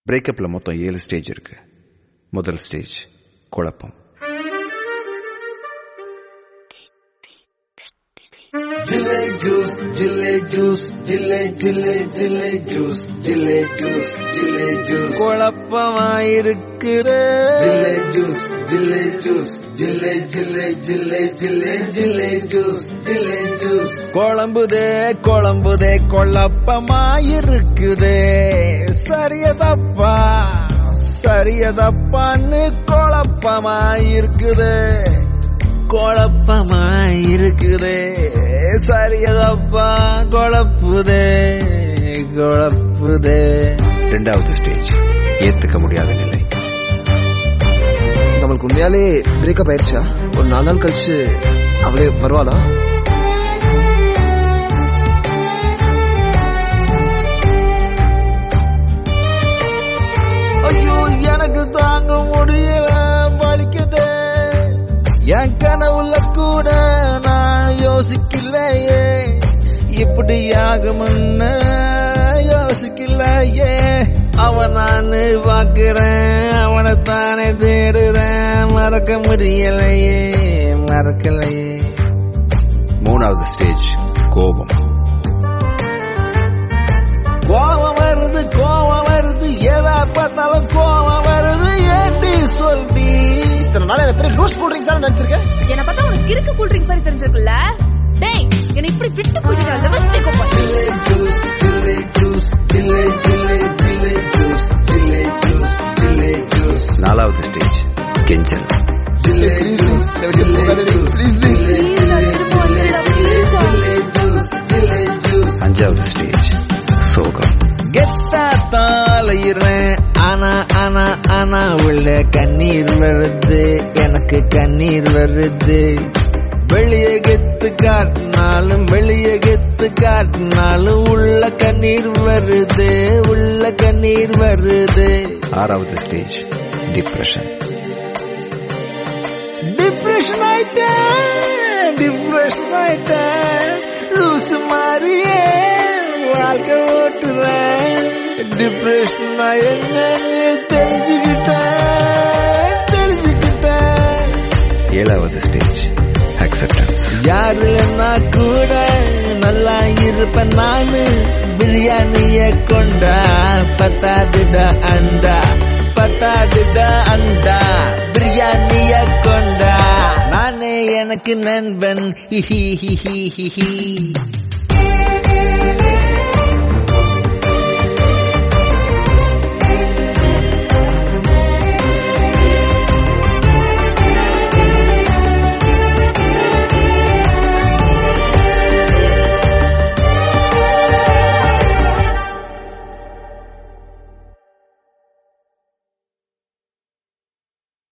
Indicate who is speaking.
Speaker 1: பிரேக்கப்பில் மொத்தம் ஏழு ஸ்டேஜ் இருக்கு முதல் ஸ்டேஜ் குழப்பம்
Speaker 2: Jilly juice, jilly juice, jilly jilly jilly juice, jilly juice, jilly juice.
Speaker 3: குழப்பமாயிருக்குது
Speaker 2: Jilly juice, jilly juice, jilly jilly jilly jilly jilly juice, jilly juice.
Speaker 3: குழம்புதே குழம்புதே குழப்பமாயிருக்குதே சரியதப்பா சரியதப்பான்னு குழப்பமாயிருக்குது குழப்பமாயிருக்குதே சரியதப்பா குழப்புதே குழப்புதே
Speaker 1: ரெண்டாவது stage ஏத்துக்க முடியாத நிலை
Speaker 4: நம்மளுக்கு உண்மையாலே பிரேக்கப் ஆயிடுச்சா ஒரு நாலு நாள் கழிச்சு அவளே வருவாளா
Speaker 3: ஐயோ எனக்கு தாங்க முடியல வலிக்குது என் கனவுல கூட நான் யோசிக்கலையே இப்படி ஆகும்னு யோசிக்கலையே அவன் நானு பாக்குறேன் அவனை தானே தேடுறேன் மறக்க முடியலையே மறக்கலையே
Speaker 1: மூணாவது ஸ்டேஜ் கோபம்
Speaker 3: கோவம் வருது கோவம் வருது எதா பார்த்தாலும் கோவம் வருது ஏண்டி சொல்லி
Speaker 4: இத்தனை நாள் எனக்கு பேர் லூஸ் கூல் ட்ரிங்க்ஸ் தான் நினைச்சிருக்கேன்
Speaker 5: என்ன பார்த்தா உனக்கு கிறுக்கு கூல் ட்ரிங்க்ஸ் மாதிரி தெரிஞ்சிருக்குல்ல டேய் என்ன இப்படி விட்டு போயிட்டு லெவஸ்டே கோப்பா
Speaker 2: Jilly juice, jilly juice, jilly jilly jilly juice, jilly juice, jilly juice.
Speaker 1: நாலாவது ஸ்டேஜ் கெஞ்சல்
Speaker 2: Jilly juice, jilly juice, jilly
Speaker 5: Please, நான் திரும்ப வந்துடுடா, please.
Speaker 2: jilly juice, jilly juice.
Speaker 1: அஞ்சாவது ஸ்டேஜ் சோகம்
Speaker 3: கெத்தா தாளையிறேன் ஆனா ஆனா ஆனா உள்ள கண்ணீர் வருது எனக்கு கண்ணீர் வருது வெளியே கெத்து காட்டினாலும் வெளியே கெத்து காட்டினாலும் உள்ள கண்ணீர் வருது உள்ள கண்ணீர் வருது
Speaker 1: ஆறாவது ஸ்டேஜ் டிப்ரெஷன்
Speaker 3: டிப்ரெஷன் ஆயிட்டேன் டிப்ரெஷன் ஆயிட்டேன் லூசு மாதிரியே வாழ்க்கை ஓட்டுறேன் டிப்ரெஷன் என்னன்னு தெரிஞ்சுக்கிட்டேன் தெரிஞ்சுக்கிட்டேன்
Speaker 1: ஏழாவது ஸ்டேஜ் அக்செப்டன்ஸ்
Speaker 3: யாரு இல்லைன்னா கூட நல்லா இருப்பேன் நானு பிரியாணிய கொண்டா பத்தாதுடா அண்டா பத்தாதுடா அண்டா பிரியாணிய கொண்டா நானே எனக்கு நண்பன் ஹி ஹி ஹி ஹி ஹி